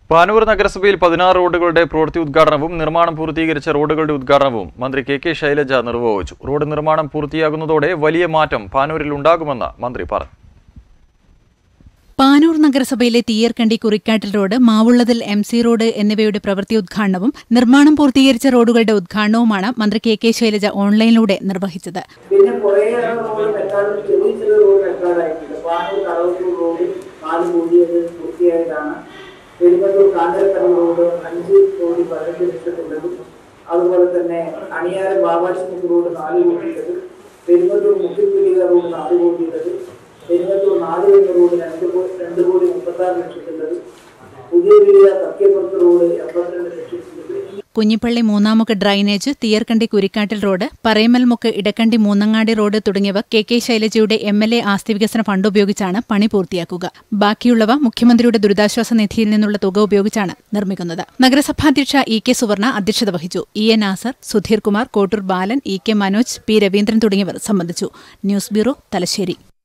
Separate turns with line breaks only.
പാനൂർ നഗരസഭയിൽ പതിനാറ് റോഡുകളുടെ പ്രവൃത്തി ഉദ്ഘാടനവും നിർമ്മാണം പൂർത്തീകരിച്ച റോഡുകളുടെ ഉദ്ഘാടനവും മന്ത്രി കെ കെ ശൈലജ നിർവഹിച്ചു റോഡ് നിർമ്മാണം പൂർത്തിയാകുന്നതോടെ വലിയ മാറ്റം പാനൂരിൽ ഉണ്ടാകുമെന്ന് മന്ത്രി പറഞ്ഞു
പാനൂർ നഗരസഭയിലെ Theeyarkandi Kurikkattil road Mavullathil M C road എന്നിവയുടെ പ്രവൃത്തി ഉദ്ഘാടനവും നിർമ്മാണം പൂർത്തീകരിച്ച റോഡുകളുടെ ഉദ്ഘാടനവുമാണ് മന്ത്രി കെ കെ ശൈലജ ഓൺലൈനിലൂടെ നിർവഹിച്ചത്
പിന്നെ കുറേയേറെ റോഡ് മെക്കാനിക് ചെറിയ ചെറിയ റോഡ് മെക്കാഡായിട്ടുണ്ട് പാനൂർ കടവത്തൂർ റോഡ് നാല് കൂടിയത് പൂർത്തിയായതാണ് പെരുമ്പത്തൂർ കാന്തരക്കടവ് റോഡ് അഞ്ച് കോടി പതിനെട്ട് ലക്ഷത്തുള്ളത് അതുപോലെ തന്നെ അണിയാരം ബാബാശ്മുക്ക് റോഡ് നാല് കോടിയുള്ളത് പെരുമ്പത്തൂർ മുക്കിപ്പുലിക റോഡ് നാല് കോടിയുള്ളത് പെരുമ്പത്തൂർ നാല് കുന്ന് റോഡ് രണ്ട് കോടി രണ്ട് കോടി മുപ്പത്തി ആറ് ലക്ഷത്തുള്ളത് പുതിയ വീട് തക്കിയപ്പുറത്ത് റോഡ് എൺപത്തിരണ്ട് ലക്ഷത്തുള്ളത്
Kunhippalli Moonnamukku drainage Theeyarkandi Kurikkattil road Parayamalmukku Idakkandi Moonnangadi road തുടങ്ങിയവ കെ കെ ശൈലജയുടെ എം എൽ എ ആസ്തി വികസന ഫണ്ട് ഉപയോഗിച്ചാണ് പണി പൂർത്തിയാക്കുക ബാക്കിയുള്ളവ മുഖ്യമന്ത്രിയുടെ ദുരിതാശ്വാസ നിധിയിൽ നിന്നുള്ള തുക ഉപയോഗിച്ചാണ് നിർമ്മിക്കുന്നത് നഗരസഭാധ്യക്ഷ ഇ കെ സുവർണ അധ്യക്ഷത വഹിച്ചു E A Nasar Sudheer Kumar Kottoor Balan E K Manoj P Raveendran തുടങ്ങിയവർ സംബന്ധിച്ചു ന്യൂസ് ബ്യൂറോ തലശ്ശേരി